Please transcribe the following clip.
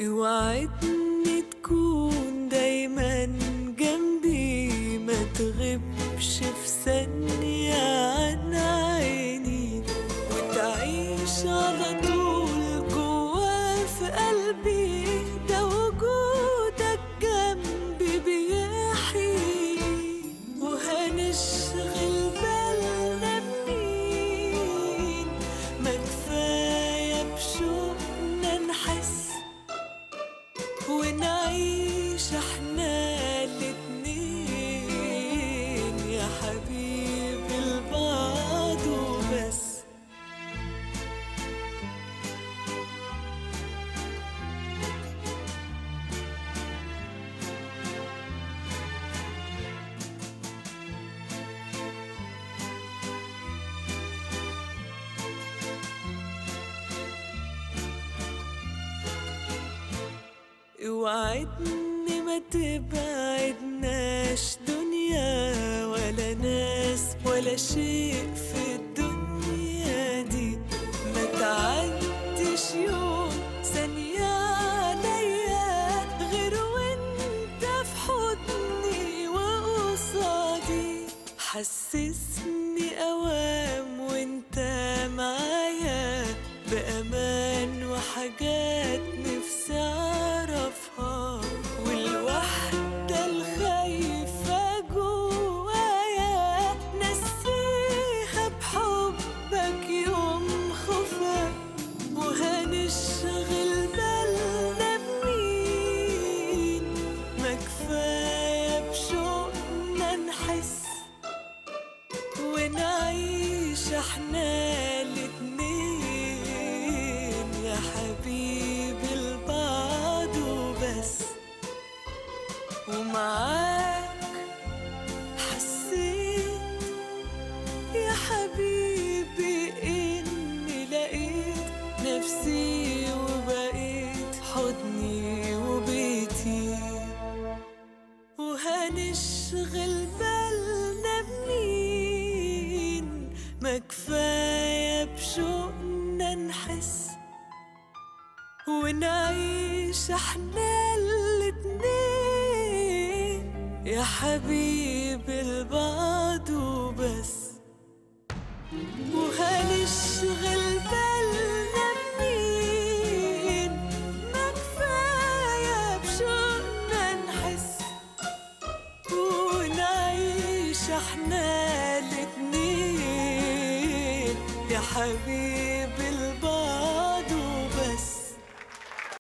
اوعدني تكون دايما جنبي ما تغيبش في ثانية عن عيني وتعيش على طول جوا في قلبي ده وجودك جنبي بيحيي وهنشغل بالنا بمين ما كفاية بشوقنا نحس ونعيش احنا الاتنين يا حبيبي البعض وبس اوعدني ما تبعدناش دنيا ولا ناس ولا شيء في الدنيا دي ما تعدش يوم ثانية عليا غير وانت في حضني وقصادي حسسني اوام وانت معايا بامان وحاجات نفسي اعرفها والوحدة الخايفة جوايا نسيها بحبك يوم خوفك وهنشغل بالنا بمين ما كفاية بشوقنا نحس ونعيش احنا الاتنين يا حبيبي البعض وبس ومعاك حسيت يا حبيبي اني لقيت نفسي وبقيت حضني وبيتي وهنشغل بالنا بمين ما كفاية بشوقنا نحس ونعيش احنا الاتنين يا حبيبي البعض وبس وهنشغل بالنا بمين ما كفاية بشوقنا نحس ونعيش احنا الاتنين يا حبيبي